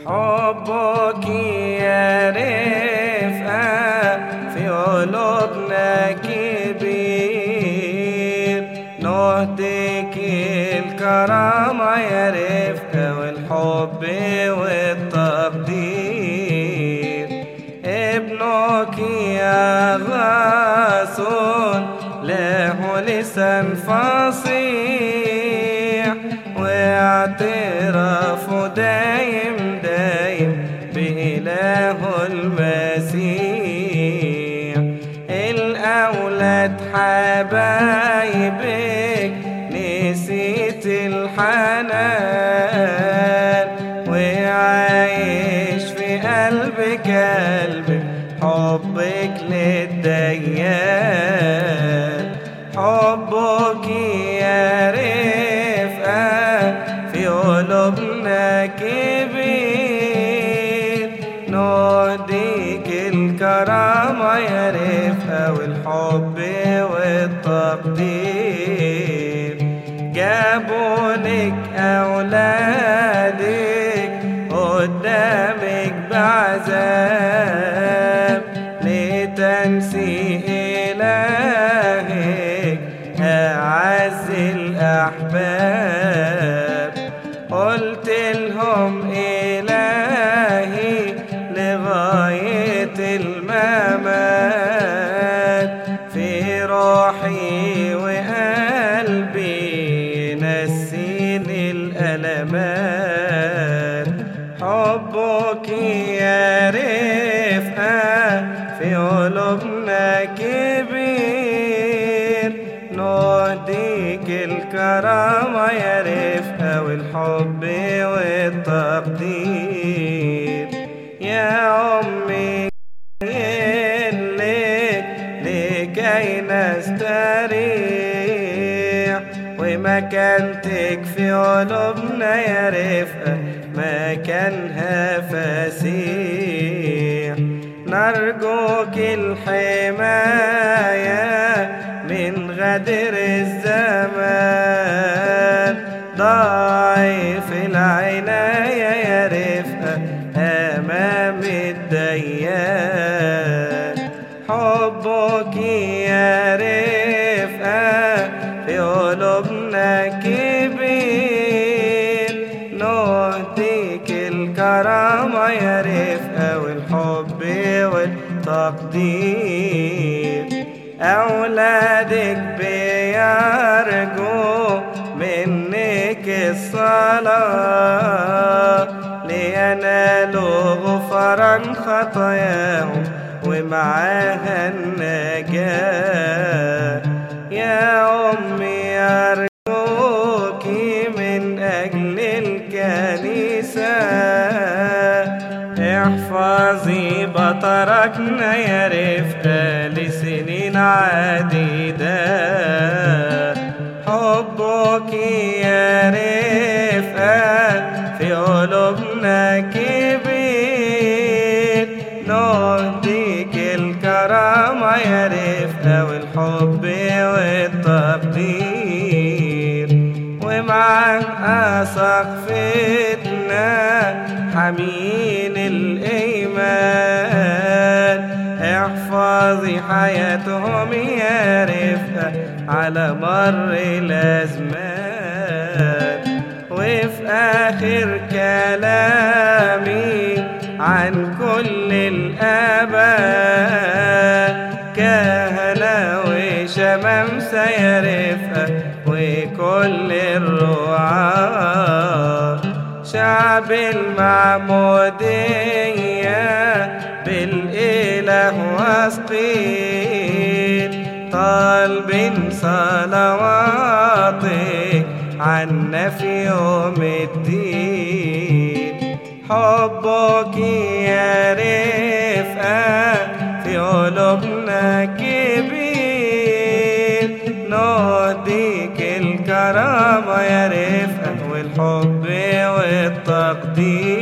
حبك يا رفقة في قلوبنا كبير نهدك الكرامة يا رفقة والحب والتقدير ابنك يا غاسون له لسان فصيح واعترافه دايم دايم بإله المسيح الأولاد حبايبك نسيت الحنان وعايش في قلبك قلبك حبك للديان حبك يا رفقة في قلوبنا كبير نوديك الكرامة يا رفقة والحب والتقدير جابوا لك أولادك قدامك بعذاب لتنسي إلهك أعز الأحباب قلت لهم إلهي لغاية الممات في روحي وقلبي نسيني الألمات حبك يا رفقة في قلوبنا كبير نوديك الكرامة يا رفقة والحب والتقدير يا أمي لك لكي نستريح ومكانتك في قلوبنا يا رفقة مكانها فسيح نرجوك الحماية من غدر الزمان ضعيف العناية يا رفقة أمام الديان حبك يا رفقة في قلوبنا كبير نهديك الكرامة يا رفقة والحب والتقدير أولادك بيرجوا منك الصلاة لينالوا غفران خطاياهم ومعاها النجاة يا أمي أرجوك من أجل الكنيسة احفظي بطركنا يا رفقة لسنين عديدة حبك يا رفقة في قلوبنا كبير نوديك الكرامة يا رفقة والحب والتقدير ومعك سقفتنا حمين الإيمان احفظي حياتهم يا رفقة على مر الأزمان وفي آخر كلامي عن كل الآباء كهنة وشمامسة يا رفقة وكل الرعاة شعب المعمودية بالإله واثقين طالبين صلواتك عنا في يوم الدين حبك يا رفقة في قلوبنا كبير نوديك الكرامة يا رفقة والحب والتقدير